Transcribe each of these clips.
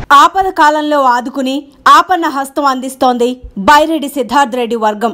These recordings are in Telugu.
ఆపద కాలంలో ఆదుకుని ఆపన్న హస్తం అందిస్తోంది బైరెడ్డి సిద్ధార్థ్ రెడ్డి వర్గం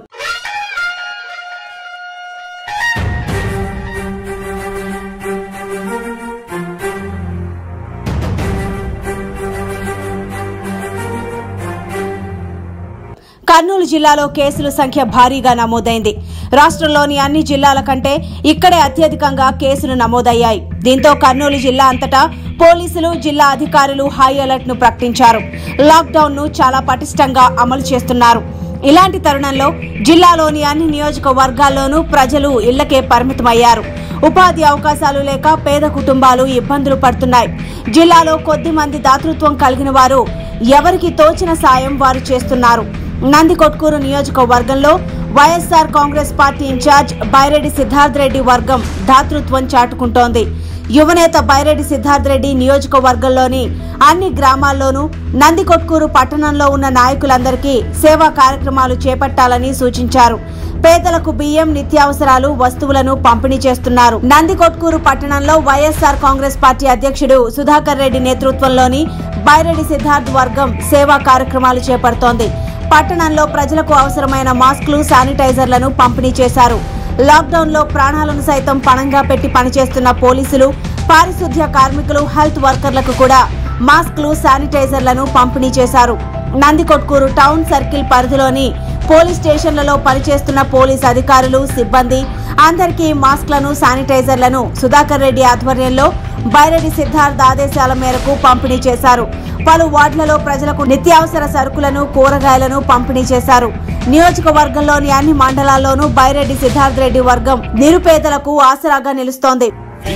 కర్నూలు జిల్లాలో కేసుల సంఖ్య భారీగా నమోదైంది రాష్ట్రంలోని అన్ని జిల్లాల కంటే ఇక్కడే అత్యధికంగా కేసులు నమోదయ్యాయి దీంతో కర్నూలు జిల్లా అంతటా పోలీసులు జిల్లా అధికారులు హై అలర్ట్ ను ప్రకటించారు లాక్డౌన్ ను చాలా పటిష్టంగా అమలు చేస్తున్నారు ఇలాంటి తరుణంలో జిల్లాలోని అన్ని నియోజకవర్గాల్లోనూ ప్రజలు ఇళ్లకే పరిమితమయ్యారు ఉపాధి అవకాశాలు లేక పేద కుటుంబాలు ఇబ్బందులు పడుతున్నాయి జిల్లాలో కొద్ది మంది దాతృత్వం కలిగిన వారు ఎవరికి తోచిన సాయం వారు చేస్తున్నారు నందికొట్కూరు నియోజకవర్గంలో YSR Congress party incharge Byreddy Siddharth Reddy వర్గం దాతృత్వం చాటుకుంటోంది యువనేత బైరెడ్డి సిద్ధార్థ్ రెడ్డి నియోజకవర్గంలోని అన్ని గ్రామాల్లోనూ నందికొట్కూరు పట్టణంలో ఉన్న నాయకులందరికీ సేవా కార్యక్రమాలు చేపట్టాలని సూచించారు పేదలకు బియ్యం నిత్యావసరాలు వస్తువులను పంపిణీ చేస్తున్నారు నందికొట్కూరు పట్టణంలో వైఎస్ఆర్ కాంగ్రెస్ పార్టీ అధ్యక్షుడు సుధాకర్ రెడ్డి నేతృత్వంలోని బైరెడ్డి సిద్ధార్థ్ వర్గం సేవా కార్యక్రమాలు చేపడుతోంది పట్టణంలో ప్రజలకు అవసరమైన మాస్కులు శానిటైజర్లను పంపిణీ చేశారు లాక్డౌన్ లో ప్రాణాలను సైతం పణంగా పెట్టి పనిచేస్తున్న పోలీసులు పారిశుద్ధ్య కార్మికులు హెల్త్ వర్కర్లకు కూడా మాస్కులు శానిటైజర్లను పంపిణీ చేశారు నందికొట్కూరు టౌన్ సర్కిల్ పరిధిలోని పోలీస్ స్టేషన్లలో పనిచేస్తున్న పోలీస్ అధికారులు సిబ్బంది అందరికీ మాస్క్లను శానిటైజర్లను సుధాకర్ రెడ్డి ఆధ్వర్యంలో బైరెడ్డి సిద్ధార్థ్ ఆదేశాల మేరకు పంపిణీ చేశారు పలు వార్డులలో ప్రజలకు నిత్యావసర సరుకులను కూరగాయలను పంపిణీ చేశారు నియోజకవర్గంలోని అన్ని మండలాల్లోనూ బైరెడ్డి సిద్ధార్థ్ రెడ్డి వర్గం నిరుపేదలకు ఆసరాగా నిలుస్తోంది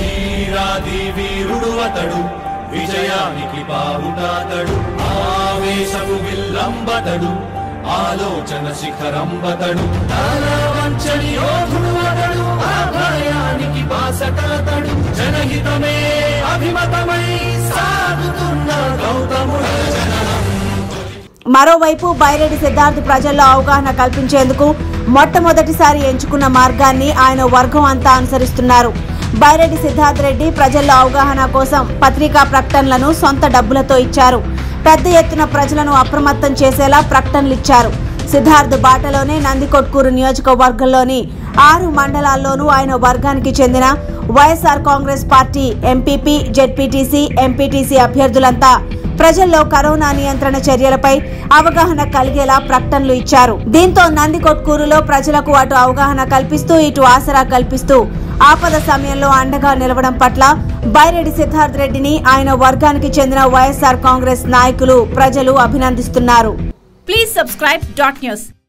వీరాది వీరుడు అతడు విజయానికి బావుటాతడు ఆవేశపు విల్లంబతడు ఆలోచన శిఖరంబతడు వంచని యోధుడు అతడు ఆభయానికి బాసటాతడు జనహితమే అభిమతమై సాగుతున్న గౌతముడు జననం మరోవైపు బైరెడ్డి సిద్ధార్థ్ ప్రజల్లో అవగాహన కల్పించేందుకు మొట్టమొదటిసారి ఎంచుకున్న మార్గాన్ని ఆయన వర్గం అంతా అనుసరిస్తున్నారు బైరెడ్డి సిద్ధార్థ్ రెడ్డి ప్రజల్లో అవగాహన కోసం పత్రికా ప్రకటనలను సొంత డబ్బులతో ఇచ్చారు పెద్ద ఎత్తున ప్రజలను అప్రమత్తం చేసేలా ప్రకటనలు ఇచ్చారు సిద్ధార్థ్ బాటలోనే నందికొట్కూరు నియోజకవర్గంలోని ఆరు మండలాల్లోనూ ఆయన వర్గానికి చెందిన YSR Congress party MPP ZPTC MPTC అభ్యర్థులంతా ప్రజల్లో కరోనా నియంత్రణ చర్యలపై అవగాహన కలిగేలా ప్రకటనలు ఇచ్చారు దీంతో నందికొట్కూరులో ప్రజలకు అటు అవగాహన కల్పిస్తూ ఇటు ఆసరా కల్పిస్తూ ఆపద సమయంలో అండగా నిలవడం పట్ల బైరెడ్డి సిద్ధార్థ్ రెడ్డిని ఆయన వర్గానికి చెందిన వైఎస్ఆర్ కాంగ్రెస్ నాయకులు ప్రజలు అభినందిస్తున్నారు Please subscribe dot news.